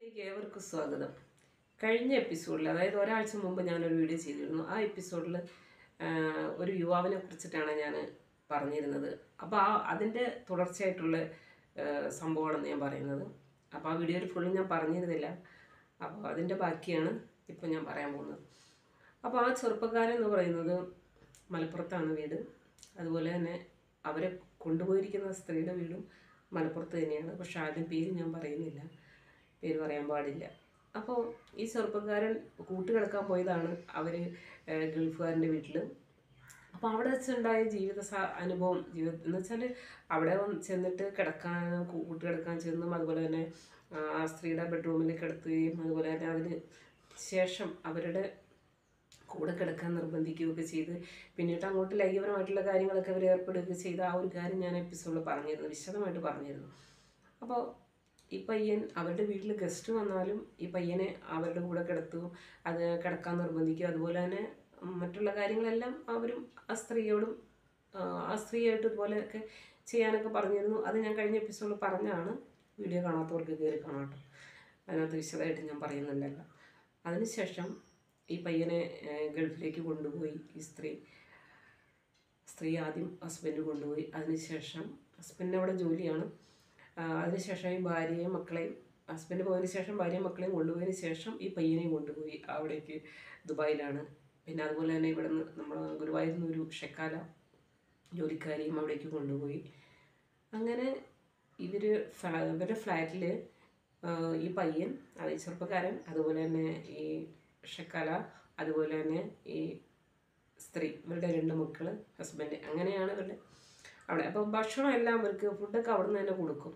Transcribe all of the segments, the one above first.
ഇതിലേക്ക് ഏവർക്കും സ്വാഗതം കഴിഞ്ഞ എപ്പിസോഡിൽ അതായത് ഒരാഴ്ച മുമ്പ് ഞാനൊരു വീഡിയോ ചെയ്തിരുന്നു ആ എപ്പിസോഡിൽ ഒരു യുവാവിനെ കുറിച്ചിട്ടാണ് ഞാൻ പറഞ്ഞിരുന്നത് അപ്പോൾ ആ അതിൻ്റെ തുടർച്ചയായിട്ടുള്ള ആ, സംഭവമാണെന്ന് ഞാൻ പറയുന്നത് അപ്പോൾ ആ വീഡിയോയിൽ ഫുള്ള് ഞാൻ പറഞ്ഞിരുന്നില്ല അപ്പോൾ അതിൻ്റെ ബാക്കിയാണ് ഇപ്പോൾ ഞാൻ പറയാൻ പോകുന്നത് അപ്പോൾ ആ ചെറുപ്പക്കാരൻ എന്ന് പറയുന്നത് മലപ്പുറത്താണ് വീട് അതുപോലെ തന്നെ അവരെ കൊണ്ടുപോയിരിക്കുന്ന സ്ത്രീയുടെ വീടും മലപ്പുറത്ത് തന്നെയാണ് പക്ഷെ ആദ്യം പേര് ഞാൻ പറയുന്നില്ല പേര് പറയാൻ പാടില്ല അപ്പോൾ ഈ ചെറുപ്പക്കാരൻ കൂട്ടുകിടക്കാൻ പോയതാണ് അവർ ഗൾഫുകാരൻ്റെ വീട്ടിൽ അപ്പോൾ അവിടെ വെച്ചുണ്ടായ ജീവിത സ അനുഭവം ജീവിത എന്ന് വെച്ചാൽ അവിടെ വന്ന് ചെന്നിട്ട് കിടക്കാൻ കൂട്ട് കിടക്കാൻ ചെന്നും അതുപോലെ തന്നെ ആ ആ സ്ത്രീയുടെ ബെഡ്റൂമിൽ കിടത്തുകയും അതുപോലെ തന്നെ അതിന് ശേഷം അവരുടെ കൂടെ കിടക്കാൻ നിർബന്ധിക്കുകയൊക്കെ ചെയ്ത് പിന്നീട് അങ്ങോട്ട് ലൈംഗികപരമായിട്ടുള്ള കാര്യങ്ങളൊക്കെ അവർ ഏർപ്പെടുകയൊക്കെ ചെയ്ത ആ ഒരു കാര്യം ഞാൻ എപ്പിസോഡിൽ പറഞ്ഞിരുന്നു വിശദമായിട്ട് പറഞ്ഞിരുന്നു അപ്പോൾ ഈ പയ്യൻ അവരുടെ വീട്ടിൽ ഗസ്റ്റ് വന്നാലും ഈ പയ്യനെ അവരുടെ കൂടെ കിടത്തും അത് കിടക്കാൻ നിർബന്ധിക്കും അതുപോലെ തന്നെ മറ്റുള്ള കാര്യങ്ങളെല്ലാം അവരും ആ സ്ത്രീയോടും ആ, ആ സ്ത്രീയായിട്ട് ഇതുപോലെയൊക്കെ ചെയ്യാനൊക്കെ പറഞ്ഞിരുന്നു അത് ഞാൻ കഴിഞ്ഞ എപ്പിസോഡിൽ പറഞ്ഞാണ് വീഡിയോ കാണാത്തവർക്ക് കയറി കാണാം കേട്ടോ അതിനകത്ത് വിശദമായിട്ട് ഞാൻ പറയുന്നുണ്ടല്ലോ അതിനുശേഷം ഈ പയ്യനെ ഏ, ഗൾഫിലേക്ക് കൊണ്ടുപോയി ഈ സ്ത്രീ സ്ത്രീ ആദ്യം ഹസ്ബൻഡ് കൊണ്ടുപോയി അതിനുശേഷം ഹസ്ബൻഡിന് അവിടെ ജോലിയാണ് ആ, അതിനുശേഷം ഈ ഭാര്യയും മക്കളെയും ഹസ്ബൻഡ് പോയതിന് ശേഷം ഭാര്യയും മക്കളെയും കൊണ്ടുപോയതിന് ശേഷം ഈ പയ്യനെയും കൊണ്ടുപോയി അവിടേക്ക് ദുബായിലാണ് പിന്നെ അതുപോലെ തന്നെ ഇവിടെ നിന്ന് നമ്മൾ ഗുരുവായൂരിൽ നിന്ന് ഒരു ഷെക്കാല ജോലിക്കാരെയും അവിടേക്ക് കൊണ്ടുപോയി അങ്ങനെ ഇവർ ഇവരുടെ ഫ്ലാറ്റിൽ ഈ പയ്യൻ അത് ഈ ചെറുപ്പക്കാരൻ അതുപോലെ തന്നെ ഈ ഷെക്കാല അതുപോലെ തന്നെ ഈ സ്ത്രീ ഇവരുടെ രണ്ട് മക്കൾ ഹസ്ബൻഡ് അങ്ങനെയാണ് ഇവരുടെ അവിടെ അപ്പം ഭക്ഷണം എല്ലാം അവർക്ക് ഫുഡൊക്കെ അവിടെ നിന്ന് തന്നെ കൊടുക്കും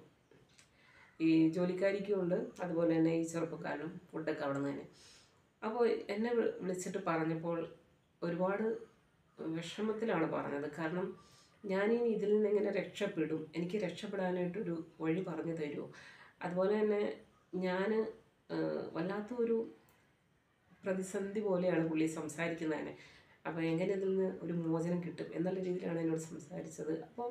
ഈ ജോലിക്കാരിക്കും ഉണ്ട് അതുപോലെ തന്നെ ഈ ചെറുപ്പക്കാരനും ഫുഡൊക്കെ അവിടെ നിന്ന് തന്നെ അപ്പോൾ എന്നെ വി- വിളിച്ചിട്ട് പറഞ്ഞപ്പോൾ ഒരുപാട് വിഷമത്തിലാണ് പറഞ്ഞത് കാരണം ഞാനിനി ഇതിൽ നിന്ന് എങ്ങനെ രക്ഷപ്പെടും എനിക്ക് രക്ഷപ്പെടാനായിട്ടൊരു വഴി പറഞ്ഞു തരുമോ അതുപോലെ തന്നെ ഞാൻ വല്ലാത്ത ഒരു പ്രതിസന്ധി പോലെയാണ് പുള്ളി സംസാരിക്കുന്നത് തന്നെ അപ്പോൾ എങ്ങനെ ഇതിൽ നിന്ന് ഒരു മോചനം കിട്ടും എന്നുള്ള രീതിയിലാണ് എന്നോട് സംസാരിച്ചത് അപ്പോൾ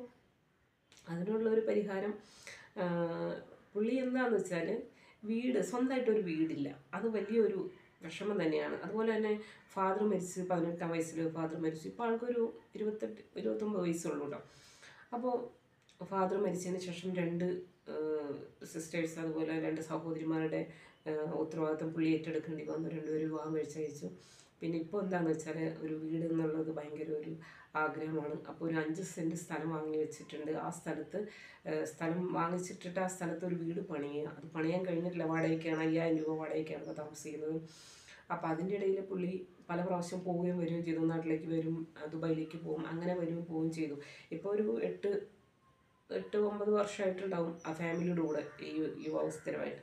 അതിനുള്ള ഒരു പരിഹാരം ആ, പുള്ളി എന്താണെന്ന് വെച്ചാൽ വീട് സ്വന്തമായിട്ടൊരു വീടില്ല അത് വലിയൊരു വിഷമം തന്നെയാണ് അതുപോലെ തന്നെ ഫാദർ മരിച്ച് പതിനെട്ടാം വയസ്സിൽ ഫാദർ മരിച്ചു ഇപ്പോൾ ആൾക്കൊരു ഇരുപത്തെട്ട് ഇരുപത്തൊമ്പത് വയസ്സുള്ളൂ കേട്ടോ അപ്പോൾ ഫാദർ മരിച്ചതിന് ശേഷം രണ്ട് സിസ്റ്റേഴ്സ് അതുപോലെ രണ്ട് സഹോദരിമാരുടെ ആ, ഉത്തരവാദിത്തം പുള്ളി ഏറ്റെടുക്കേണ്ടി വന്നു രണ്ടുപേരും വിവാഹം കഴിച്ചയച്ചു പിന്നെ ഇപ്പോൾ എന്താണെന്ന് വെച്ചാൽ ഒരു വീട് എന്നുള്ളത് ഭയങ്കര ഒരു ആഗ്രഹമാണ് അപ്പോൾ ഒരു അഞ്ച് സെൻറ്റ് സ്ഥലം വാങ്ങി വെച്ചിട്ടുണ്ട് ആ സ്ഥലത്ത് ആ, സ്ഥലം വാങ്ങിച്ചിട്ടിട്ട് ആ സ്ഥലത്ത് ഒരു വീട് പണിയുക അത് പണിയാൻ കഴിഞ്ഞിട്ടില്ല വാടകയ്ക്കാണ് അയ്യായിരം രൂപ വാടകയ്ക്കാണ് ഇപ്പോൾ താമസിക്കുന്നത് അപ്പോൾ അതിൻ്റെ ഇടയിൽ പുള്ളി പല പ്രാവശ്യം പോവുകയും വരികയും ചെയ്തു നാട്ടിലേക്ക് വരും ആ, ദുബായിലേക്ക് പോകും അങ്ങനെ വരും പോവുകയും ചെയ്തു ഇപ്പോൾ ഒരു എട്ട് എട്ട് ഒമ്പത് വർഷമായിട്ടുണ്ടാവും ആ ഫാമിലിയുടെ കൂടെ ഈ യുവാവ് സ്ഥിരമായിട്ട്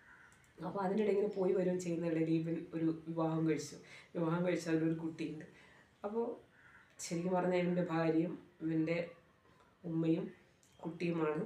അപ്പോൾ അതിനിടെ ഇങ്ങനെ പോയി വരികയും ചെയ്യുന്നതിനിടയിൽ ഇവൻ ഒരു വിവാഹം കഴിച്ചു വിവാഹം കഴിച്ച അതിലൊരു കുട്ടിയുണ്ട് അപ്പോൾ ശരിക്കും പറഞ്ഞാൽ ഇവൻ്റെ ഭാര്യയും ഇവൻ്റെ ഉമ്മയും കുട്ടിയുമാണ്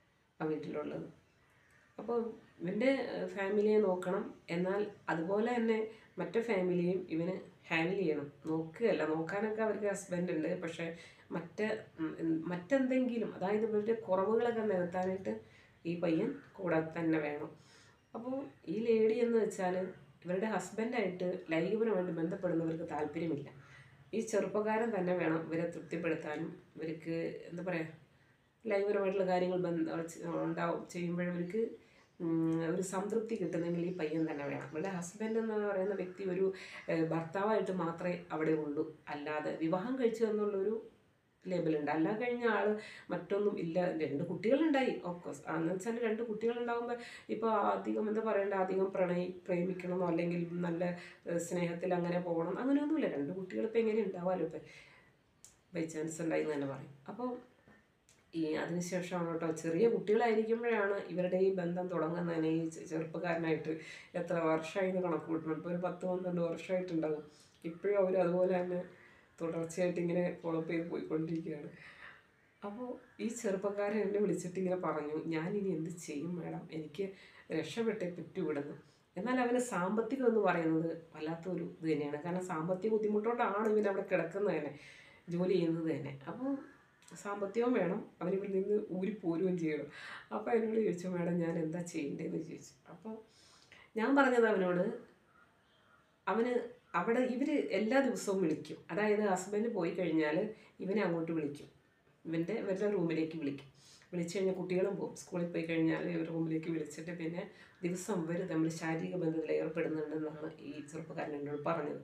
ആ വീട്ടിലുള്ളത് അപ്പോൾ ഇവൻ്റെ ഫാമിലിയെ നോക്കണം എന്നാൽ അതുപോലെ തന്നെ മറ്റേ ഫാമിലിയും ഇവന് ഹാൻഡിൽ ചെയ്യണം നോക്കുകയല്ല നോക്കാനൊക്കെ അവർക്ക് ഹസ്ബൻഡ് ഉണ്ട് പക്ഷേ മറ്റ് ഉം, ഉം, മറ്റെന്തെങ്കിലും അതായത് ഇവരുടെ കുറവുകളൊക്കെ നികത്താനായിട്ട് ഈ പയ്യൻ കൂടെ തന്നെ വേണം അപ്പോൾ ഈ ലേഡി എന്ന് വെച്ചാൽ ഇവരുടെ ഹസ്ബൻഡായിട്ട് ലൈംഗികപരമായിട്ട് ബന്ധപ്പെടുന്നവർക്ക് താല്പര്യമില്ല ഈ ചെറുപ്പക്കാരൻ തന്നെ വേണം ഇവരെ തൃപ്തിപ്പെടുത്താനും ഇവർക്ക് എന്താ പറയുക ലൈംഗികപരമായിട്ടുള്ള കാര്യങ്ങൾ ബന്ധ ഉണ്ടാവും ചെയ്യുമ്പോഴും ഇവർക്ക് ഉം, ഒരു സംതൃപ്തി കിട്ടുന്നെങ്കിൽ ഈ പയ്യൻ തന്നെ വേണം ഇവരുടെ ഹസ്ബൻഡ് എന്ന് പറയുന്ന വ്യക്തി ഒരു ഏഹ്, ഭർത്താവായിട്ട് മാത്രമേ അവിടെ ഉള്ളൂ അല്ലാതെ വിവാഹം കഴിച്ചു എന്നുള്ളൊരു ലേബലുണ്ട് അല്ല കഴിഞ്ഞ ആൾ മറ്റൊന്നും ഇല്ല രണ്ട് കുട്ടികളുണ്ടായി ഓഫ്കോഴ്സ് എന്ന് വെച്ചാൽ രണ്ട് കുട്ടികളുണ്ടാകുമ്പോൾ ഇപ്പോൾ അധികം എന്താ പറയണ്ട അധികം പ്രണയി പ്രേമിക്കണമോ അല്ലെങ്കിൽ നല്ല ഏഹ്, സ്നേഹത്തിൽ അങ്ങനെ പോകണം അങ്ങനെയൊന്നുമില്ല രണ്ട് കുട്ടികൾ ഇപ്പോൾ എങ്ങനെ ഉണ്ടാവാമല്ലോ ഇപ്പം ബൈ ചാൻസ് ഉണ്ടായി എന്ന് തന്നെ പറയും അപ്പോൾ ഈ അതിനുശേഷമാണ് കേട്ടോ ചെറിയ കുട്ടികളായിരിക്കുമ്പോഴാണ് ഇവരുടെ ഈ ബന്ധം തുടങ്ങുന്നതിന് ഈ ചെ- ചെറുപ്പക്കാരനായിട്ട് എത്ര വർഷമായി എന്ന് കണക്ക് കൂട്ടണം ഇപ്പോൾ ഒരു പത്ത് പന്ത്രണ്ട് വർഷമായിട്ടുണ്ടാകും ഇപ്പോഴും അവർ അതുപോലെ തന്നെ തുടർച്ചയായിട്ട് ഇങ്ങനെ ഫോളോ ചെയ്ത് പോയിക്കൊണ്ടിരിക്കുകയാണ് അപ്പോൾ ഈ ചെറുപ്പക്കാരൻ എന്നെ വിളിച്ചിട്ട് ഇങ്ങനെ പറഞ്ഞു ഞാൻ ഇനി എന്ത് ചെയ്യും മാഡം എനിക്ക് രക്ഷപ്പെട്ടേ പറ്റുവിടുന്നു എന്നാൽ അവന് സാമ്പത്തികം എന്ന് പറയുന്നത് വല്ലാത്തൊരു ഇത് തന്നെയാണ് കാരണം സാമ്പത്തിക ബുദ്ധിമുട്ടുകൊണ്ടാണ് ഇവൻ അവിടെ കിടക്കുന്നത് തന്നെ ജോലി ചെയ്യുന്നത് തന്നെ അപ്പോൾ സാമ്പത്തികവും വേണം അവൻ ഇവിടെ നിന്ന് ഊരി പോരുകയും ചെയ്യണം അപ്പോൾ എന്നോട് ചോദിച്ചു മാഡം ഞാൻ എന്താ ചെയ്യേണ്ടതെന്ന് ചോദിച്ചു അപ്പോൾ ഞാൻ പറഞ്ഞത് അവനോട് അവന് അവിടെ ഇവർ എല്ലാ ദിവസവും വിളിക്കും അതായത് ഹസ്ബൻഡ് പോയി കഴിഞ്ഞാൽ ഇവനെ അങ്ങോട്ട് വിളിക്കും ഇവൻ്റെ ഇവരുടെ റൂമിലേക്ക് വിളിക്കും വിളിച്ചു കഴിഞ്ഞാൽ കുട്ടികളും പോകും സ്കൂളിൽ പോയി കഴിഞ്ഞാൽ ഇവർ റൂമിലേക്ക് വിളിച്ചിട്ട് പിന്നെ ദിവസം ഇവർ തമ്മിൽ ശാരീരിക ബന്ധത്തിൽ ഏർപ്പെടുന്നുണ്ടെന്നാണ് ഈ ചെറുപ്പക്കാരൻ എന്നോട് പറഞ്ഞത്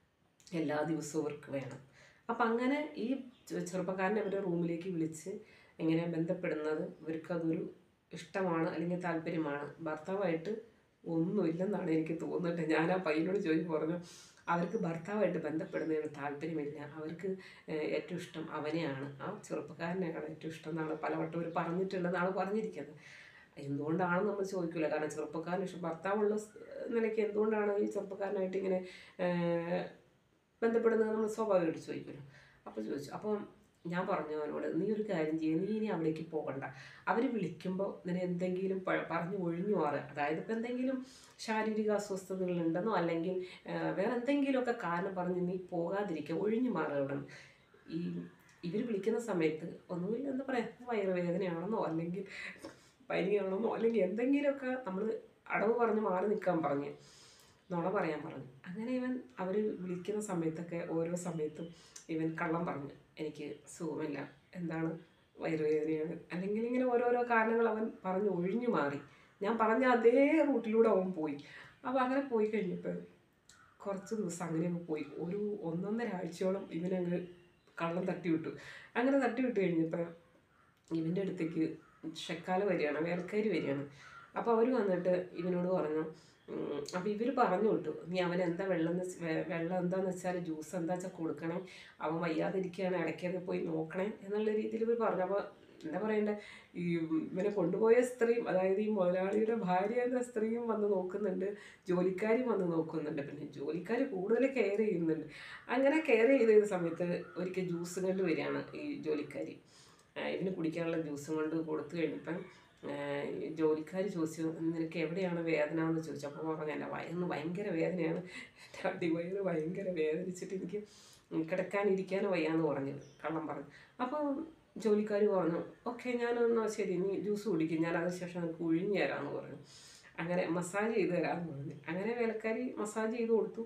എല്ലാ ദിവസവും ഇവർക്ക് വേണം അപ്പം അങ്ങനെ ഈ ചെ- ചെറുപ്പക്കാരനെ അവരുടെ റൂമിലേക്ക് വിളിച്ച് ഇങ്ങനെ ബന്ധപ്പെടുന്നത് ഇവർക്കതൊരു ഇഷ്ടമാണ് അല്ലെങ്കിൽ താല്പര്യമാണ് ഭർത്താവായിട്ട് ഒന്നുമില്ലെന്നാണ് എനിക്ക് തോന്നുന്നത് ഞാൻ ആ പയ്യനോട് ചോദിച്ചു പറഞ്ഞു അവർക്ക് ഭർത്താവായിട്ട് ബന്ധപ്പെടുന്നതിന് താല്പര്യമില്ല അവർക്ക് ഏഹ്, ഏറ്റവും ഇഷ്ടം അവനെയാണ് ആ ചെറുപ്പക്കാരനെയാണ് ഏറ്റവും ഇഷ്ടം എന്നാണ് പലവട്ടം അവർ പറഞ്ഞിട്ടുണ്ടെന്നാണ് പറഞ്ഞിരിക്കുന്നത് എന്തുകൊണ്ടാണ് നമ്മൾ ചോദിക്കില്ല കാരണം ചെറുപ്പക്കാരന് ഇഷ്ടം ഭർത്താവുള്ള സ് നിലയ്ക്ക് എന്തുകൊണ്ടാണ് ഈ ചെറുപ്പക്കാരനായിട്ട് ഇങ്ങനെ ഏഹ്, ബന്ധപ്പെടുന്നത് നമ്മൾ സ്വാഭാവികമായിട്ട് ചോദിക്കുമല്ലോ അപ്പോൾ ചോദിച്ചു അപ്പം ഞാൻ പറഞ്ഞു അവനോട് നീ ഒരു കാര്യം ചെയ്യും നീ ഇനി അവിടേക്ക് പോകണ്ട അവർ വിളിക്കുമ്പോൾ നിന്നെ എന്തെങ്കിലും പ- പറഞ്ഞ് ഒഴിഞ്ഞു മാറുക അതായത് ഇപ്പം എന്തെങ്കിലും ശാരീരിക അസ്വസ്ഥതകൾ ഉണ്ടെന്നോ അല്ലെങ്കിൽ ആ, വേറെ എന്തെങ്കിലുമൊക്കെ കാരണം പറഞ്ഞ് നീ പോകാതിരിക്കുക ഒഴിഞ്ഞു മാറുക അവിടെ നിന്ന് ഈ ഇവർ വിളിക്കുന്ന സമയത്ത് ഒന്നുമില്ല എന്താ പറയുക വയറുവേദനയാണെന്നോ അല്ലെങ്കിൽ പനിയാണെന്നോ അല്ലെങ്കിൽ എന്തെങ്കിലുമൊക്കെ നമ്മൾ അടവ് പറഞ്ഞ് മാറി നിൽക്കാൻ പറഞ്ഞ് നുണ പറയാൻ പറഞ്ഞു അങ്ങനെ ഇവൻ അവർ വിളിക്കുന്ന സമയത്തൊക്കെ ഓരോ സമയത്തും ഇവൻ കള്ളം പറഞ്ഞു എനിക്ക് സുഖമില്ല എന്താണ് വയറുവേദനയാണ് അല്ലെങ്കിൽ ഇങ്ങനെ ഓരോരോ കാരണങ്ങൾ അവൻ പറഞ്ഞ് ഒഴിഞ്ഞു മാറി ഞാൻ പറഞ്ഞ അതേ റൂട്ടിലൂടെ അവൻ പോയി അപ്പോൾ അങ്ങനെ പോയി കഴിഞ്ഞപ്പോൾ കുറച്ച് ദിവസം അങ്ങനെ അങ്ങ് പോയി ഒരു ഒന്നൊന്നര ആഴ്ചയോളം ഇവനങ്ങ് കള്ളം തട്ടി വിട്ടു അങ്ങനെ തട്ടി വിട്ട് കഴിഞ്ഞപ്പോൾ ഇവൻ്റെ അടുത്തേക്ക് ഷെക്കാല വരികയാണ് വേലക്കാരി വരികയാണ് അപ്പോൾ അവർ വന്നിട്ട് ഇവനോട് പറഞ്ഞു അപ്പോൾ ഇവർ പറഞ്ഞു വിട്ടു നീ അവൻ എന്താ വെള്ളം എന്ന് വെച്ച് വെ- വെള്ളം എന്താന്ന് വെച്ചാൽ ജ്യൂസ് എന്താ വെച്ചാൽ കൊടുക്കണേ അവൻ വയ്യാതിരിക്കുകയാണ് ഇടയ്ക്കൊക്കെ പോയി നോക്കണേ എന്നുള്ള രീതിയിൽ ഇവർ പറഞ്ഞു അപ്പോൾ എന്താ പറയണ്ടേ ഈ ഇവനെ കൊണ്ടുപോയ സ്ത്രീയും അതായത് ഈ മുതലാളിയുടെ ഭാര്യ എന്ന സ്ത്രീയും വന്ന് നോക്കുന്നുണ്ട് ജോലിക്കാരും വന്ന് നോക്കുന്നുണ്ട് പിന്നെ ജോലിക്കാർ കൂടുതൽ കെയർ ചെയ്യുന്നുണ്ട് അങ്ങനെ കെയർ ചെയ്ത സമയത്ത് ഒരിക്കൽ ജ്യൂസ് കൊണ്ട് വരികയാണ് ഈ ജോലിക്കാരി ആ, ഇവന് കുടിക്കാനുള്ള ജ്യൂസും കൊണ്ട് കൊടുത്തു കഴിഞ്ഞപ്പം ജോലിക്കാർ ചോദിച്ചു നിനക്ക് എവിടെയാണ് വേദന എന്ന് ചോദിച്ചു അപ്പോൾ പറഞ്ഞു എൻ്റെ വയറിന് ഭയങ്കര വേദനയാണ് എൻ്റെ അടിവയറ് ഭയങ്കര വേദനിച്ചിട്ട് എനിക്ക് കിടക്കാനിരിക്കാനോ വയ്യാന്ന് പറഞ്ഞു കള്ളം പറഞ്ഞു അപ്പോൾ ജോലിക്കാർ പറഞ്ഞു ഓക്കെ ഞാനൊന്ന് ശരി നീ ജ്യൂസ് കുടിക്കും ഞാൻ അതിന് ശേഷം നിനക്ക് ഒഴിഞ്ഞു തരാമെന്ന് പറഞ്ഞു അങ്ങനെ മസാജ് ചെയ്ത് തരാമെന്ന് പറഞ്ഞു അങ്ങനെ വേലക്കാരി മസാജ് ചെയ്ത് കൊടുത്തു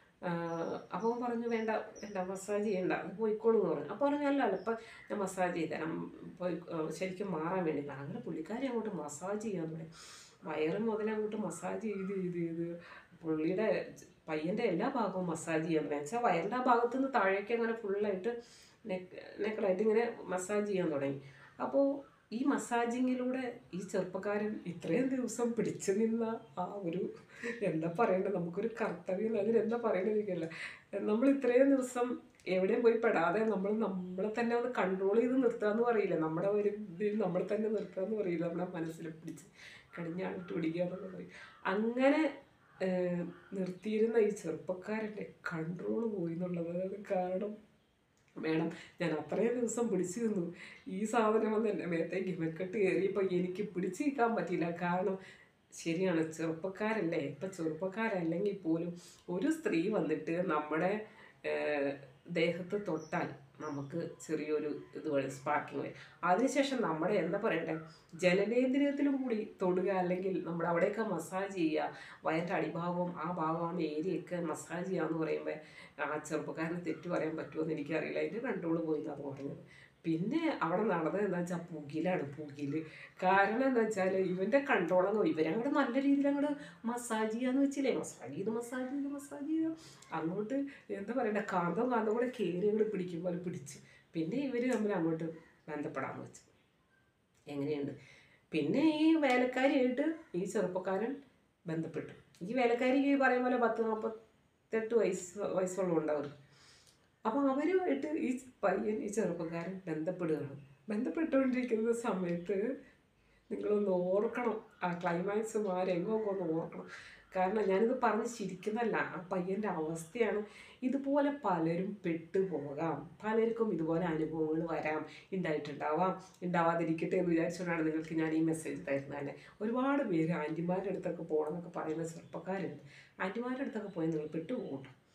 അപ്പോൾ അവൻ പറഞ്ഞു വേണ്ട വേണ്ട മസാജ് ചെയ്യണ്ട അത് പോയിക്കോളൂ എന്ന് പറഞ്ഞു അപ്പോൾ പറഞ്ഞു അല്ല അല്ല ഇപ്പം ഞാൻ മസാജ് ചെയ്ത് തരാം പോയി ആ, ശരിക്കും മാറാൻ വേണ്ടി പറഞ്ഞു. അങ്ങനെ പുള്ളിക്കാരി അങ്ങോട്ട് മസാജ് ചെയ്യാൻ തുടങ്ങി വയറ് മുതൽ അങ്ങോട്ട് മസാജ് ചെയ്ത് ചെയ്ത് ചെയ്ത് പുള്ളിയുടെ പയ്യൻ്റെ എല്ലാ ഭാഗവും മസാജ് ചെയ്യാൻ തുടങ്ങി വെച്ചാൽ വയറിൻ്റെ ആ ഭാഗത്തു നിന്ന് താഴേക്ക് അങ്ങനെ ഫുള്ളായിട്ട് നെക്ക് നെക്കിലായിട്ട് ഇങ്ങനെ മസാജ് ചെയ്യാൻ തുടങ്ങി അപ്പോൾ ഈ മസാജിങ്ങിലൂടെ ഈ ചെറുപ്പക്കാരൻ ഇത്രയും ദിവസം പിടിച്ചു നിന്ന ആ ഒരു എന്താ പറയേണ്ടത് നമുക്കൊരു കർത്തവ്യം അതിന് എന്താ പറയേണ്ടത് എനിക്കല്ല നമ്മൾ ഇത്രയും ദിവസം എവിടെയും പോയി പെടാതെ നമ്മൾ നമ്മളെ തന്നെ ഒന്ന് കൺട്രോൾ ചെയ്ത് നിർത്താന്ന് പറയില്ല നമ്മുടെ ഒരു ഇതിൽ നമ്മൾ തന്നെ നിർത്താന്ന് പറയില്ല നമ്മുടെ മനസ്സിൽ പിടിച്ച് കടിഞ്ഞാണിട്ട് പിടിക്കുക എന്നൊക്കെ പറയും അങ്ങനെ ഏഹ്, നിർത്തിയിരുന്ന ഈ ചെറുപ്പക്കാരൻ്റെ കൺട്രോൾ പോയി എന്നുള്ളത് കാരണം മേഡം ഞാൻ അത്രയും ദിവസം പിടിച്ചു നിന്നു ഈ സാധനം വന്ന് എൻ്റെ മേത്തേക്ക് മെക്കെട്ട് കയറിയപ്പോൾ എനിക്ക് പിടിച്ചു നിൽക്കാൻ പറ്റിയില്ല കാരണം ശരിയാണ് ചെറുപ്പക്കാരല്ലേ ഇപ്പം ചെറുപ്പക്കാരല്ലെങ്കിൽ പോലും ഒരു സ്ത്രീ വന്നിട്ട് നമ്മുടെ ഏഹ്, ദേഹത്ത് തൊട്ടാൽ നമുക്ക് ചെറിയൊരു ഇത് വഴി സ്പാർക്കിങ് വരും അതിനുശേഷം നമ്മുടെ എന്താ പറയണ്ടേ ജനനേന്ദ്രിയത്തിലും കൂടി തൊടുക അല്ലെങ്കിൽ നമ്മുടെ അവിടെയൊക്കെ മസാജ് ചെയ്യുക വയറിൻ്റെ അടിഭാഗവും ആ ഭാഗവും ഏരിയയൊക്കെ മസാജ് ചെയ്യുക എന്ന് പറയുമ്പോൾ ആ ചെറുപ്പക്കാരന് തെറ്റ് പറയാൻ പറ്റുമോ എന്ന് എനിക്കറിയില്ല അതിൻ്റെ കൺട്രോൾ പോയി എന്നാണ് പറഞ്ഞത് പിന്നെ അവിടെ നടന്നത് എന്താ വെച്ചാൽ പുകിലാണ് പുകില് കാരണം എന്താ വെച്ചാൽ ഇവൻ്റെ കൺട്രോൾ അങ്ങ് ഇവരങ്ങോട്ട് നല്ല രീതിയിൽ അങ്ങോട്ട് മസാജ് ചെയ്യാന്ന് വെച്ചില്ലേ മസാജ് ചെയ്ത് മസാജ് ചെയ്ത് മസാജ് ചെയ്ത് അങ്ങോട്ട് എന്താ പറയണ്ട കാന്തം കാന്തം കൂടെ കയറി അങ്ങോട്ട് പിടിക്കും പോലെ പിടിച്ച് പിന്നെ ഇവർ തമ്മിൽ അങ്ങോട്ട് ബന്ധപ്പെടാമെന്ന് വെച്ചു എങ്ങനെയുണ്ട് പിന്നെ ഈ വേലക്കാരിയായിട്ട് ഈ ചെറുപ്പക്കാരൻ ബന്ധപ്പെട്ടു ഈ വേലക്കാരിക്ക് ഈ പറയും പോലെ പത്ത് നാൽപ്പത്തെട്ട് വയസ്സ് വയസ്സുള്ള അവർക്ക് അപ്പോൾ അവരുമായിട്ട് ഈ പയ്യൻ ഈ ചെറുപ്പക്കാരൻ ബന്ധപ്പെടുകയാണ് ബന്ധപ്പെട്ടുകൊണ്ടിരിക്കുന്ന സമയത്ത് നിങ്ങളൊന്ന് ഓർക്കണം ആ ക്ലൈമാക്സ് മാരെങ്ങൊക്കെ ഒന്ന് ഓർക്കണം കാരണം ഞാനിത് പറഞ്ഞ് ചിരിക്കുന്നല്ല ആ പയ്യൻ്റെ അവസ്ഥയാണ് ഇതുപോലെ പലരും പെട്ടുപോകാം പലർക്കും ഇതുപോലെ അനുഭവങ്ങൾ വരാം ഉണ്ടായിട്ടുണ്ടാവാം ഉണ്ടാവാതിരിക്കട്ടെ എന്ന് വിചാരിച്ചുകൊണ്ടാണ് നിങ്ങൾക്ക് ഞാൻ ഈ മെസ്സേജ് തരുന്നത് തന്നെ ഒരുപാട് പേര് ആൻറ്റിമാരുടെ അടുത്തൊക്കെ പോകണം എന്നൊക്കെ പറയുന്ന ചെറുപ്പക്കാരുണ്ട് ആൻറ്റിമാരുടെ അടുത്തൊക്കെ പോയി നിങ്ങൾ പെട്ടുപോകട്ടോ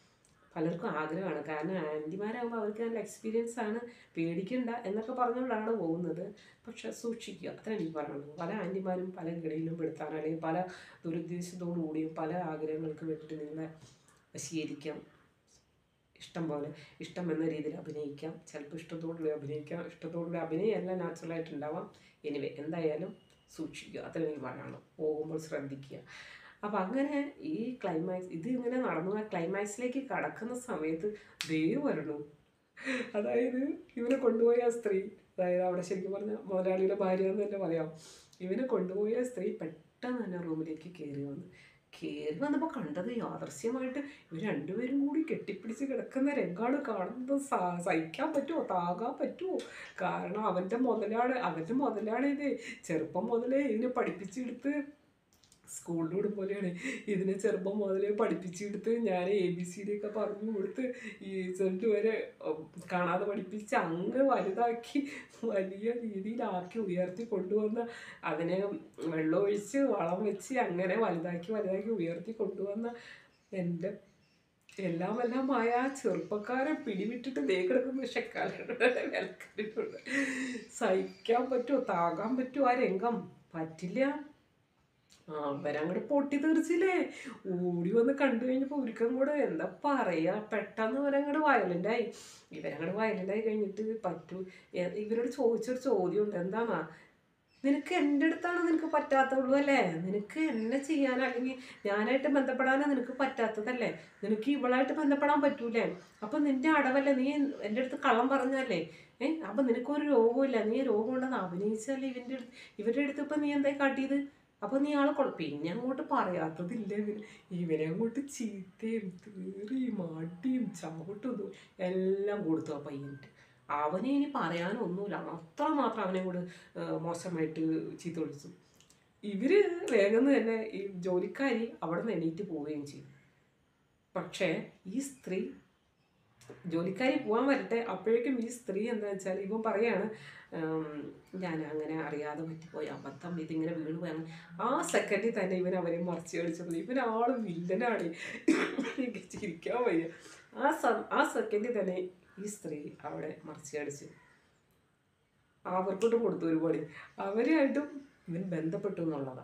പലർക്കും ആഗ്രഹമാണ് കാരണം ആൻറ്റിമാരാകുമ്പോൾ അവർക്ക് നല്ല എക്സ്പീരിയൻസ് ആണ് പേടിക്കണ്ട എന്നൊക്കെ പറഞ്ഞുകൊണ്ടാണ് പോകുന്നത് പക്ഷെ സൂക്ഷിക്കുക അത്ര എനിക്ക് പറയാനുള്ളത് പല ആൻറ്റിമാരും പല ഗണിയിലും പെടുത്താൻ അല്ലെങ്കിൽ പല ദുരുദ്ദേശത്തോടു കൂടിയും പല ആഗ്രഹങ്ങൾക്ക് വേണ്ടിയിട്ട് നിങ്ങളെ വശീകരിക്കാം ഇഷ്ടം പോലെ ഇഷ്ടം എന്ന രീതിയിൽ അഭിനയിക്കാം ചിലപ്പോൾ ഇഷ്ടത്തോടുകൂടി അഭിനയിക്കാം ഇഷ്ടത്തോടുകൂടി അഭിനയമല്ല നാച്ചുറലായിട്ട് ഉണ്ടാവാം എനിവേ എന്തായാലും സൂക്ഷിക്കുക അത്ര എനിക്ക് പറയാനുള്ളൂ പോകുമ്പോൾ ശ്രദ്ധിക്കുക അപ്പം അങ്ങനെ ഈ ക്ലൈമാക്സ് ഇത് ഇങ്ങനെ നടന്നു ആ ക്ലൈമാക്സിലേക്ക് കടക്കുന്ന സമയത്ത് ദേ വരണു അതായത് ഇവനെ കൊണ്ടുപോയ ആ സ്ത്രീ അതായത് അവിടെ ശരിക്കും പറഞ്ഞ മുതലാളിയുടെ ഭാര്യ എന്ന് തന്നെ പറയാം ഇവനെ കൊണ്ടുപോയ ആ സ്ത്രീ പെട്ടെന്ന് തന്നെ റൂമിലേക്ക് കയറി വന്നു കയറി വന്നപ്പോൾ കണ്ടത് യാദർശ്യമായിട്ട് ഇവർ രണ്ടുപേരും കൂടി കെട്ടിപ്പിടിച്ച് കിടക്കുന്ന രംഗാണ് കാണുന്നത് സ- സഹിക്കാൻ പറ്റുമോ താകാൻ പറ്റുമോ കാരണം അവൻ്റെ മുതലാണ് അവൻ്റെ മുതലാണ് ഇത് ചെറുപ്പം മുതലേ ഇതിനെ പഠിപ്പിച്ചെടുത്ത് സ്കൂളിലൂടെ പോലെയാണ് ഇതിനെ ചെറുപ്പം മുതലേ പഠിപ്പിച്ചെടുത്ത് ഞാൻ എ ബി സി ഡി ഒക്കെ പറഞ്ഞു കൊടുത്ത് ഈ റിസൾട്ട് വരെ ഉം, കാണാതെ പഠിപ്പിച്ച് അങ്ങ് വലുതാക്കി വലിയ രീതിയിലാക്കി ഉയർത്തി കൊണ്ടുവന്ന അതിനെ വെള്ളമൊഴിച്ച് വളം വെച്ച് അങ്ങനെ വലുതാക്കി വലുതാക്കി ഉയർത്തി കൊണ്ടുവന്ന എൻ്റെ എല്ലാം എല്ലാമായ ആ ചെറുപ്പക്കാരെ പിടിവിട്ടിട്ട് ദേ കിടക്കുന്ന വിഷക്കാരുടെ വിലക്കാരുണ്ട് സഹിക്കാൻ പറ്റുമോ താകാൻ പറ്റുമോ ആ രംഗം പറ്റില്ല ആ അവരങ്ങോട്ട് പൊട്ടി തീർച്ചില്ലേ ഓടി വന്ന് കണ്ടു കഴിഞ്ഞപ്പോൾ ഒരിക്കലും കൂടെ എന്താ പറയാ പെട്ടെന്ന് ഇവരങ്ങോട്ട് വയലൻ്റായി ഇവരങ്ങോട്ട് വയലൻ്റായി കഴിഞ്ഞിട്ട് പറ്റൂ എ- ഇവരോട് ചോദിച്ചൊരു ചോദ്യം ഉണ്ട് എന്താന്നാ നിനക്ക് എൻ്റെ അടുത്താണ് നിനക്ക് പറ്റാത്തുള്ളൂ അല്ലേ നിനക്ക് എന്നെ ചെയ്യാൻ അല്ലെങ്കിൽ ഞാനായിട്ട് ബന്ധപ്പെടാനാ നിനക്ക് പറ്റാത്തതല്ലേ നിനക്ക് ഇവളായിട്ട് ബന്ധപ്പെടാൻ പറ്റൂലേ അപ്പം നിന്റെ അടവല്ലേ നീ എൻ്റെ അടുത്ത് കള്ളം പറഞ്ഞല്ലേ ഏ അപ്പം നിനക്കൊരു രോഗമില്ല നീ രോഗം ഉണ്ടെന്ന് അഭിനയിച്ചല്ലേ ഇവൻ്റെ അടുത്ത് ഇവരുടെ അടുത്ത് ഇപ്പം നീ എന്തായി കാട്ടിയത് അപ്പം നീ ആളെ കൊള്ള പിന്നെ അങ്ങോട്ട് പറയാത്തതില്ല ഇവന് ഇവനെ അങ്ങോട്ട് ചീത്തയും തീറിയും അടിയും ചവിട്ടും ഇതും എല്ലാം കൊടുത്തു ആ പയ്യനിട്ട് അവനെ ഇനി പറയാനൊന്നുമില്ല അത്രമാത്രം അവനെ കൂടെ മോശമായിട്ട് ചീത്ത വിളിച്ചു ഇവര് വേഗം തന്നെ ഈ ജോലിക്കാരി അവിടെ നിന്ന് എണീറ്റ് പോവുകയും ചെയ്തു പക്ഷേ ഈ സ്ത്രീ ജോലിക്കാരി പോകാൻ വരട്ടെ അപ്പോഴേക്കും ഈ സ്ത്രീ എന്താ വെച്ചാൽ ഇവൻ പറയാണ് ഉം, ഞാൻ അങ്ങനെ അറിയാതെ പറ്റിപ്പോയി അബദ്ധം ഇതിങ്ങനെ വീണ് പോയി അങ്ങനെ ആ സെക്കൻഡിൽ തന്നെ ഇവൻ അവരെ മറിച്ച് കളിച്ചപ്പോൾ ഇവൻ ആള് വില്ലനാണ് എനിക്ക് ചിരിക്കാൻ വയ്യ ആ സം ആ സെക്കൻഡിൽ തന്നെ ഈ സ്ത്രീ അവിടെ മറിച്ച് കളിച്ച് അവർക്കൊട്ടും കൊടുത്തു ഒരു പണി അവരുമായിട്ടും ഇവൻ ബന്ധപ്പെട്ടു എന്നുള്ളതാണ്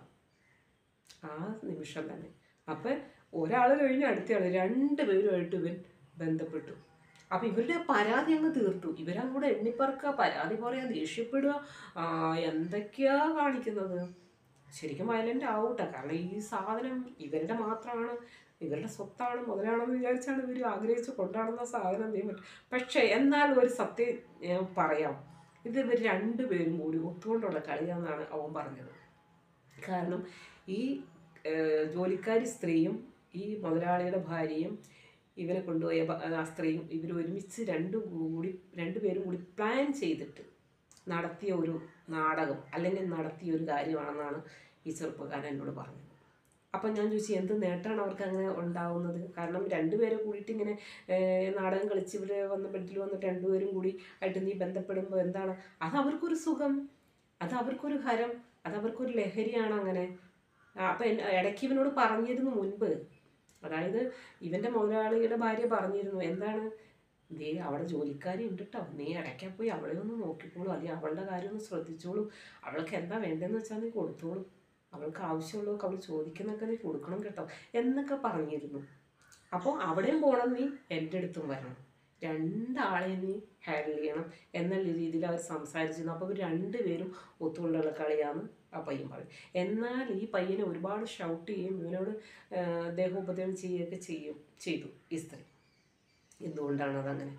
ആ നിമിഷം തന്നെ അപ്പം ഒരാൾ കഴിഞ്ഞ് അടുത്തയാൾ രണ്ടുപേരുമായിട്ട് ഇവൻ ബന്ധപ്പെട്ടു അപ്പം ഇവരുടെ പരാതി അങ്ങ് തീർത്തു ഇവരങ്ങോട്ട് എണ്ണിപ്പറക്കുക പരാതി പറയാൻ ദേഷ്യപ്പെടുക ആ, എന്തൊക്കെയാ കാണിക്കുന്നത് ശരിക്കും വയലൻ്റ് ആവട്ടെ കാരണം ഈ സാധനം ഇവരുടെ മാത്രമാണ് ഇവരുടെ സ്വത്താണ് മുതലാണെന്ന് വിചാരിച്ചാണ് ഇവർ ആഗ്രഹിച്ച് കൊണ്ടാടുന്ന സാധനം ചെയ്യാൻ പറ്റും പക്ഷേ എന്നാൽ ഒരു സത്യം ഞാൻ പറയാം ഇത് ഇവർ രണ്ടുപേരും കൂടി ഒത്തുകൊണ്ടുള്ള കളിയാണെന്നാണ് അവൻ പറഞ്ഞത് കാരണം ഈ ഏഹ്, ജോലിക്കാരി സ്ത്രീയും ഈ മുതലാളിയുടെ ഭാര്യയും ഇവനെ കൊണ്ടുപോയ ഭ- ആ സ്ത്രീയും ഇവർ ഒരുമിച്ച് രണ്ടും കൂടി രണ്ടുപേരും കൂടി പ്ലാൻ ചെയ്തിട്ട് നടത്തിയ ഒരു നാടകം അല്ലെങ്കിൽ നടത്തിയ ഒരു കാര്യമാണെന്നാണ് ഈ ചെറുപ്പക്കാരൻ എന്നോട് പറഞ്ഞത് അപ്പം ഞാൻ ചോദിച്ചു എന്ത് നേട്ടമാണ് അവർക്ക് അങ്ങനെ ഉണ്ടാവുന്നത് കാരണം രണ്ടുപേരെ കൂടിയിട്ട് ഇങ്ങനെ ഏഹ്, നാടകം കളിച്ച് ഇവിടെ വന്ന് ബെഡിൽ വന്നിട്ട് രണ്ടുപേരും കൂടി ആയിട്ട് നീ ബന്ധപ്പെടുമ്പോൾ എന്താണ് അത് അവർക്കൊരു സുഖം അത് അവർക്കൊരു ഹരം അത് അവർക്കൊരു ലഹരിയാണ് അങ്ങനെ ആ, അപ്പം എൻ- ഇടയ്ക്ക് ഇവനോട് പറഞ്ഞിരുന്നു മുൻപ് അതായത് ഇവൻ്റെ മുതലാളിയുടെ ഭാര്യ പറഞ്ഞിരുന്നു എന്താണ് ദേ അവിടെ ജോലിക്കാരി ഉണ്ട് കേട്ടോ നീ ഇടയ്ക്ക് പോയി അവളെ ഒന്ന് നോക്കിക്കോളൂ അല്ലെങ്കിൽ അവളുടെ കാര്യം ഒന്ന് ശ്രദ്ധിച്ചോളൂ അവൾക്ക് എന്താ വേണ്ടതെന്ന് വെച്ചാൽ നീ കൊടുത്തോളൂ അവൾക്ക് ആവശ്യമുള്ളതൊക്കെ അവൾ ചോദിക്കുന്നൊക്കെ നീ കൊടുക്കണം കേട്ടോ എന്നൊക്കെ പറഞ്ഞിരുന്നു അപ്പോൾ അവിടെയും പോകണം നീ എൻ്റെ അടുത്തും വരണം രണ്ടാളെയും നീ ഹാൻഡിൽ ചെയ്യണം എന്നുള്ള രീതിയിൽ അവർ സംസാരിച്ചിരുന്നു അപ്പോൾ ഇവർ രണ്ടുപേരും ഒത്തുകൊണ്ടുള്ള കളിയാണ് ആ പയ്യൻ പറയും എന്നാൽ ഈ പയ്യനെ ഒരുപാട് ഷൗട്ട് ചെയ്യും ഇവനോട് ആഹ് ദേഹോപദ്രവം ചെയ്യുകയൊക്കെ ചെയ്യും ചെയ്തു ഈ സ്ത്രീ എന്തുകൊണ്ടാണ് അതങ്ങനെ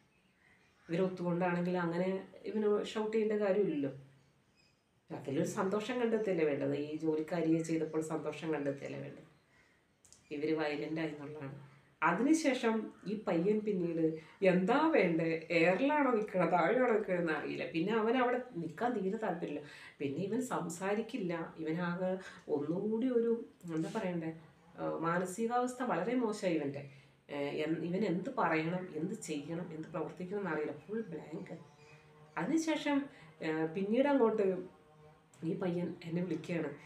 ഇവരൊത്തുകൊണ്ടാണെങ്കിൽ അങ്ങനെ ഇവന് ഷൗട്ട് ചെയ്യേണ്ട കാര്യമില്ലല്ലോ അതിലൊരു സന്തോഷം കണ്ടെത്തിയല്ലേ വേണ്ടത് ഈ ജോലിക്കാരിയെ ചെയ്തപ്പോൾ സന്തോഷം കണ്ടെത്തിയല്ലേ വേണ്ടത് ഇവർ വയലൻ്റ് ആയി എന്നുള്ളതാണ് അതിനുശേഷം ഈ പയ്യൻ പിന്നീട് എന്താ വേണ്ടേ എയറിലാണോ നിൽക്കണത് താഴെയാണോ നിൽക്കണമെന്ന് അറിയില്ല പിന്നെ അവൻ അവിടെ നിൽക്കാൻ തീരെ താല്പര്യമില്ല പിന്നെ ഇവൻ സംസാരിക്കില്ല ഇവനാകെ ഒന്നുകൂടി ഒരു എന്താ പറയണ്ടേ ആ, മാനസികാവസ്ഥ വളരെ മോശമായി ഇവൻ്റെ ഏഹ് എൻ- ഇവൻ എന്ത് പറയണം എന്ത് ചെയ്യണം എന്ത് പ്രവർത്തിക്കണം എന്നറിയില്ല ഫുൾ ബ്ലാങ്ക് അതിനുശേഷം ഏഹ് പിന്നീട് അങ്ങോട്ട് ഈ പയ്യൻ എന്നെ വിളിക്കുകയാണ്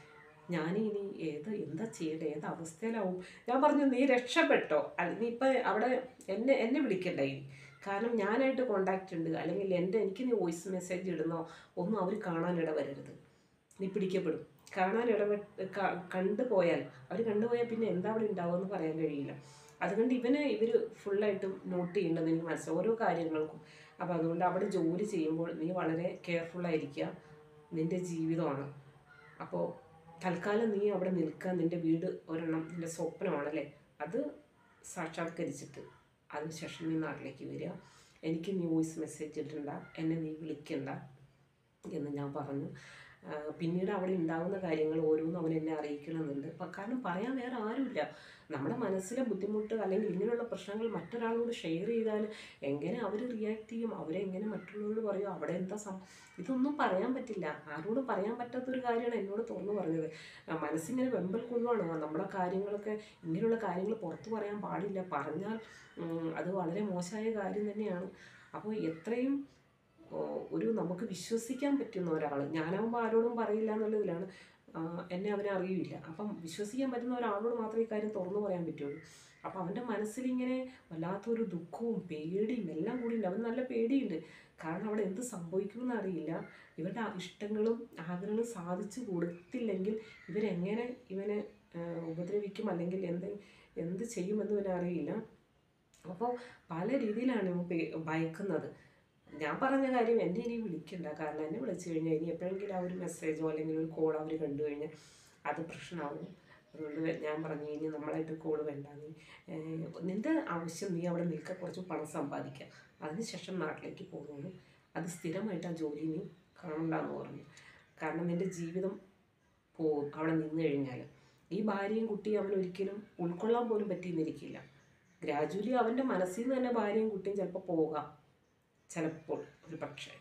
ഞാനിനി ഏത് എന്താ ചെയ്യേണ്ടത് ഏത് അവസ്ഥയിലാവും ഞാൻ പറഞ്ഞു നീ രക്ഷപ്പെട്ടോ അല്ല നീ ഇപ്പം അവിടെ എന്നെ എന്നെ വിളിക്കണ്ട ഇനി കാരണം ഞാനായിട്ട് കോണ്ടാക്റ്റ് ഉണ്ട് അല്ലെങ്കിൽ എൻ്റെ എനിക്ക് നീ വോയിസ് മെസ്സേജ് ഇടുന്നോ ഒന്നും അവർ കാണാനിട വരരുത് നീ പിടിക്കപ്പെടും കാണാൻ ഇടപെട്ട് ക- കണ്ടുപോയാൽ അവർ കണ്ടുപോയാൽ പിന്നെ എന്താ അവിടെ ഉണ്ടാവുമെന്ന് പറയാൻ കഴിയില്ല അതുകൊണ്ട് ഇവനെ ഇവർ ഫുള്ളായിട്ടും നോട്ട് ചെയ്യേണ്ടത് എനിക്ക് മനസ്സിലാവും ഓരോ കാര്യങ്ങൾക്കും അപ്പോൾ അതുകൊണ്ട് അവിടെ ജോലി ചെയ്യുമ്പോൾ നീ വളരെ കെയർഫുള്ളായിരിക്കുക നിൻ്റെ ജീവിതമാണ് അപ്പോൾ തൽക്കാലം നീ അവിടെ നിൽക്കുക നിൻ്റെ വീട് ഒരെണ്ണം നിൻ്റെ സ്വപ്നമാണല്ലേ അത് സാക്ഷാത്കരിച്ചിട്ട് അതിനുശേഷം നീ നാട്ടിലേക്ക് വരിക എനിക്ക് നീ വോയിസ് മെസ്സേജ് ഇടണ്ട എന്നെ നീ വിളിക്കണ്ട എന്ന് ഞാൻ പറഞ്ഞു ആ, പിന്നീട് അവിടെ ഉണ്ടാകുന്ന കാര്യങ്ങൾ ഓരോന്നും അവൻ എന്നെ അറിയിക്കണമെന്നുണ്ട് പ- കാരണം പറയാൻ വേറെ ആരുമില്ല നമ്മുടെ മനസ്സിലെ ബുദ്ധിമുട്ട് അല്ലെങ്കിൽ ഇങ്ങനെയുള്ള പ്രശ്നങ്ങൾ മറ്റൊരാളോട് ഷെയർ ചെയ്താൽ എങ്ങനെ അവർ റിയാക്ട് ചെയ്യും അവരെങ്ങനെ മറ്റുള്ളവരോട് പറയും അവിടെ എന്താ സം ഇതൊന്നും പറയാൻ പറ്റില്ല ആരോടും പറയാൻ പറ്റാത്തൊരു കാര്യമാണ് എന്നോട് തുറന്നു പറഞ്ഞത് ആ, മനസ്സിങ്ങനെ വെമ്പൽ കൊള്ളുവാണ് നമ്മുടെ കാര്യങ്ങളൊക്കെ ഇങ്ങനെയുള്ള കാര്യങ്ങൾ പുറത്തു പറയാൻ പാടില്ല പറഞ്ഞാൽ ഉം, അത് വളരെ മോശമായ കാര്യം തന്നെയാണ് അപ്പോൾ എത്രയും ഓ, ഒരു നമുക്ക് വിശ്വസിക്കാൻ പറ്റുന്ന ഒരാൾ ഞാനാവുമ്പോൾ ആരോടും പറയില്ല എന്നുള്ളതിലാണ് ആ, എന്നെ അവനെ അറിയില്ല അപ്പം വിശ്വസിക്കാൻ പറ്റുന്ന ഒരാളോട് മാത്രമേ ഈ കാര്യം തുറന്നു പറയാൻ പറ്റുള്ളൂ അപ്പം അവൻ്റെ മനസ്സിലിങ്ങനെ വല്ലാത്തൊരു ദുഃഖവും പേടിയും എല്ലാം കൂടി ഉണ്ട് അവന് നല്ല പേടിയുണ്ട് കാരണം അവിടെ എന്ത് സംഭവിക്കുമെന്ന് അറിയില്ല ഇവരുടെ ആ ഇഷ്ടങ്ങളും ആഗ്രഹങ്ങളും സാധിച്ചു കൊടുത്തില്ലെങ്കിൽ ഇവരെങ്ങനെ ഇവനെ ആ, ഉപദ്രവിക്കും അല്ലെങ്കിൽ എന്ത് എന്ത് ചെയ്യുമെന്ന് ഇവനെ അറിയില്ല അപ്പോൾ പല രീതിയിലാണ് ഇവൻ പേ- ഭയക്കുന്നത് ഞാൻ പറഞ്ഞ കാര്യം എന്നെ ഇനി വിളിക്കണ്ട കാരണം എന്നെ വിളിച്ചു കഴിഞ്ഞാൽ ഇനി എപ്പോഴെങ്കിലും ആ ഒരു മെസ്സേജോ അല്ലെങ്കിൽ ഒരു കോൾ അവർ കണ്ടു കഴിഞ്ഞാൽ അത് പ്രശ്നമാവും അതുകൊണ്ട് ഞാൻ പറഞ്ഞു ഇനി നമ്മളായിട്ട് കോൾ വേണ്ട നീ ഏഹ്, നിൻ്റെ ആവശ്യം നീ അവിടെ നിൽക്കുക കുറച്ച് പണം സമ്പാദിക്കുക അതിനുശേഷം നാട്ടിലേക്ക് പോകുന്നു അത് സ്ഥിരമായിട്ട് ആ ജോലി നീ കാണണ്ടെന്ന് പറഞ്ഞു കാരണം നിൻ്റെ ജീവിതം പോകും അവിടെ നിന്ന് കഴിഞ്ഞാൽ ഈ ഭാര്യയും കുട്ടിയും അവൻ ഒരിക്കലും ഉൾക്കൊള്ളാൻ പോലും പറ്റിയെന്നിരിക്കില്ല ഗ്രാജുവലി അവൻ്റെ മനസ്സിൽ നിന്ന് തന്നെ ഭാര്യയും കുട്ടിയും ചിലപ്പോൾ പോകാം ചിലപ്പോൾ ഒരു പക്ഷേ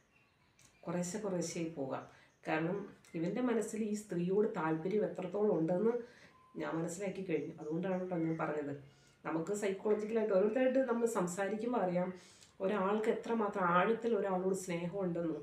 കുറേശ്ശെ കുറേശ്ശെ പോകാം കാരണം ഇവൻ്റെ മനസ്സിൽ ഈ സ്ത്രീയോട് താല്പര്യം എത്രത്തോളം ഉണ്ടെന്ന് ഞാൻ മനസ്സിലാക്കി കഴിഞ്ഞു അതുകൊണ്ടാണ് കേട്ടോ ഞാൻ പറഞ്ഞത് നമുക്ക് സൈക്കോളജിക്കലായിട്ട് ഓരോരുത്തരായിട്ട് നമ്മൾ സംസാരിക്കുമ്പോൾ അറിയാം ഒരാൾക്ക് എത്രമാത്രം ആഴത്തിൽ ഒരാളോട് സ്നേഹമുണ്ടെന്നും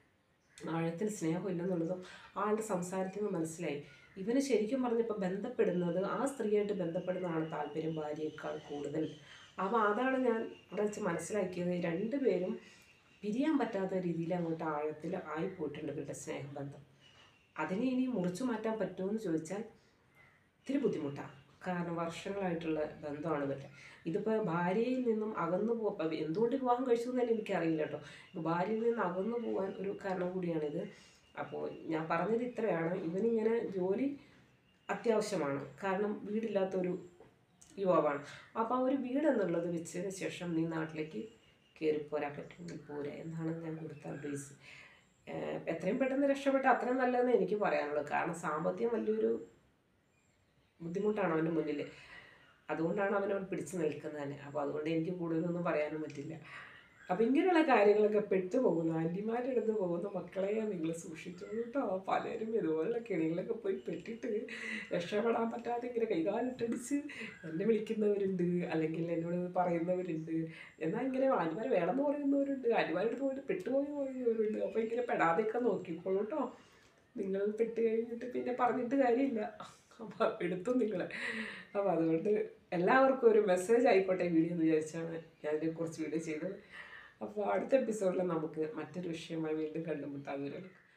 ആഴത്തിൽ സ്നേഹമില്ലെന്നുള്ളതും ആളുടെ സംസാരത്തിൽ നിന്ന് മനസ്സിലായി ഇവന് ശരിക്കും പറഞ്ഞപ്പോൾ ബന്ധപ്പെടുന്നത് ആ സ്ത്രീയായിട്ട് ബന്ധപ്പെടുന്നതാണ് താല്പര്യം ഭാര്യയേക്കാൾ കൂടുതൽ അപ്പോൾ അതാണ് ഞാൻ അവിടെ വെച്ച് മനസ്സിലാക്കിയത് രണ്ടുപേരും പിരിയാൻ പറ്റാത്ത രീതിയിൽ അങ്ങോട്ട് ആഴത്തിൽ ആയിപ്പോയിട്ടുണ്ട് ഇവരുടെ സ്നേഹബന്ധം അതിനെ ഇനി മുറിച്ചു മാറ്റാൻ പറ്റുമോ എന്ന് ചോദിച്ചാൽ ഇത്തിരി ബുദ്ധിമുട്ടാണ് കാരണം വർഷങ്ങളായിട്ടുള്ള ബന്ധമാണ് ഇവരുടെ ഇതിപ്പോൾ ഭാര്യയിൽ നിന്നും അകന്നു പോ എന്തുകൊണ്ട് വിവാഹം കഴിച്ചു എന്ന് തന്നെ എനിക്കറിയില്ല കേട്ടോ ഭാര്യയിൽ നിന്ന് അകന്നു പോകാൻ ഒരു കാരണം കൂടിയാണിത് അപ്പോൾ ഞാൻ പറഞ്ഞത് ഇത്രയാണ് ഇവനിങ്ങനെ ജോലി അത്യാവശ്യമാണ് കാരണം വീടില്ലാത്തൊരു യുവാവാണ് അപ്പോൾ ആ ഒരു വീട് എന്നുള്ളത് വെച്ചതിന് ശേഷം നീ നാട്ടിലേക്ക് കയറി പോരാൻ പറ്റുമെങ്കിൽ പോരാ എന്നാണ് ഞാൻ കൊടുത്ത അഡ്വൈസ് എത്രയും പെട്ടെന്ന് രക്ഷപ്പെട്ട അത്രയും നല്ലതെന്ന് എനിക്ക് പറയാനുള്ളത് കാരണം സാമ്പത്തികം വലിയൊരു ബുദ്ധിമുട്ടാണ് അവൻ്റെ മുന്നിൽ അതുകൊണ്ടാണ് അവൻ അവൻ പിടിച്ചു നിൽക്കുന്നത് തന്നെ അപ്പോൾ അതുകൊണ്ട് എനിക്ക് കൂടുതലൊന്നും പറയാനും പറ്റില്ല അപ്പം ഇങ്ങനെയുള്ള കാര്യങ്ങളൊക്കെ പെട്ടുപോകുന്നു ആൻറ്റിമാരുടെ അടുത്ത് പോകുന്ന മക്കളെ നിങ്ങൾ സൂക്ഷിച്ചു കേട്ടോ പലരും ഇതുപോലുള്ള കെണികളൊക്കെ പോയി പെട്ടിട്ട് രക്ഷപ്പെടാൻ പറ്റാതെ ഇങ്ങനെ കൈകാലിട്ടടിച്ച് എന്നെ വിളിക്കുന്നവരുണ്ട് അല്ലെങ്കിൽ എന്നോട് പറയുന്നവരുണ്ട് എന്നാൽ ഇങ്ങനെ ആൻറ്റിമാർ വേണമെന്ന് പറയുന്നവരുണ്ട് ആൻറ്റിമാരുടെ അടുത്ത് പോയിട്ട് പെട്ടുപോയി പറയുന്നവരുണ്ട് അപ്പോൾ ഇങ്ങനെ പെടാതെയൊക്കെ നോക്കിക്കോളൂ കേട്ടോ നിങ്ങൾ പെട്ട് കഴിഞ്ഞിട്ട് പിന്നെ പറഞ്ഞിട്ട് കാര്യമില്ല അപ്പോൾ എടുത്തു നിങ്ങൾ അപ്പോൾ അതുകൊണ്ട് എല്ലാവർക്കും ഒരു മെസ്സേജ് ആയിക്കോട്ടെ വീഡിയോ എന്ന് വിചാരിച്ചാണ് ഞാൻ കുറച്ച് വീഡിയോ ചെയ്തത് അപ്പോൾ അടുത്ത എപ്പിസോഡിൽ നമുക്ക് മറ്റൊരു വിഷയമായി വീണ്ടും കണ്ടുമുട്ടാൻ വരും